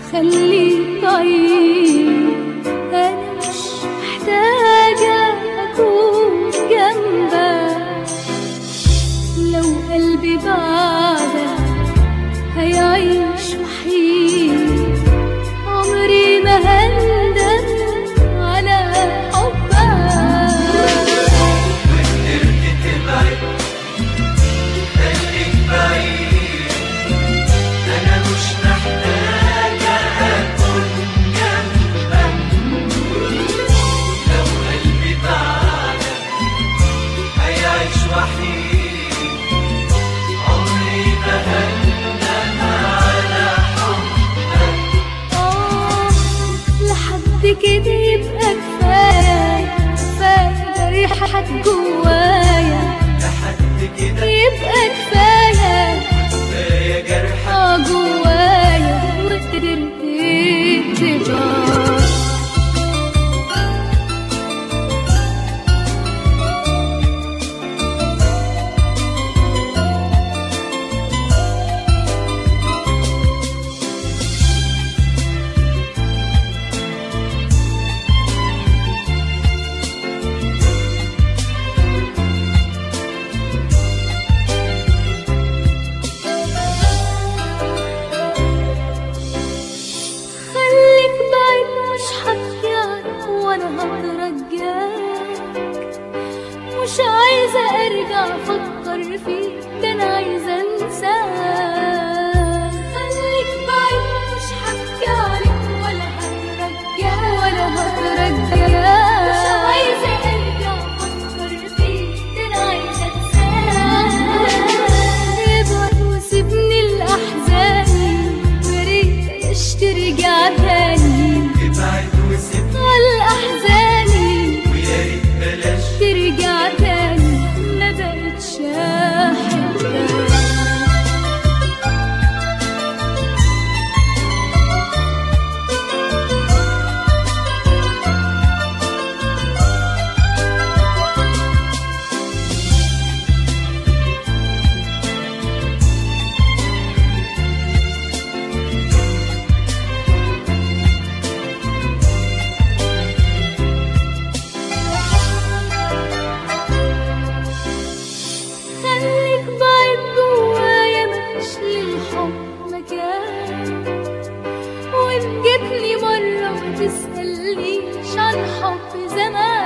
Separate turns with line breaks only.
خليك بعيد أنا مش محتاجة أكون جنبك لو قلبي بعدك هيعيش وحيد عمري ما هندم على حبك
قدرت تبعد خليك بعيد أنا مش محتاجة أكون جنبك لو قلبي بعدك هيعيش وحيد عمري ما هندم على حبك
آه لحد كده يبقى كفاية كفاية ريحك جوايا
لحد كده
يبقى كفاية
كفاية جرحك
اه جوايا وقدرت تبقى خليك بعيد مش حكيك وانا هترجاك مش عايزة ارجع افكر فيك ده انا عايزة انساك خليك بعيد مش حكيك ولا هترجاك ولا هترجاك مش عايزة ارجع افكر فيك ده انا عايزة انساك ابعد وسيبني الاحزان يا ريت ترجع تاني
ابعد وسيبني
على احزاني
ويا ريت بلاش
ترجع تاني ما بقتش احبك خليك بعيد جوايا مفيش للحب مكان وإن جيتلي مرة ما تسألنيش عن حب زمان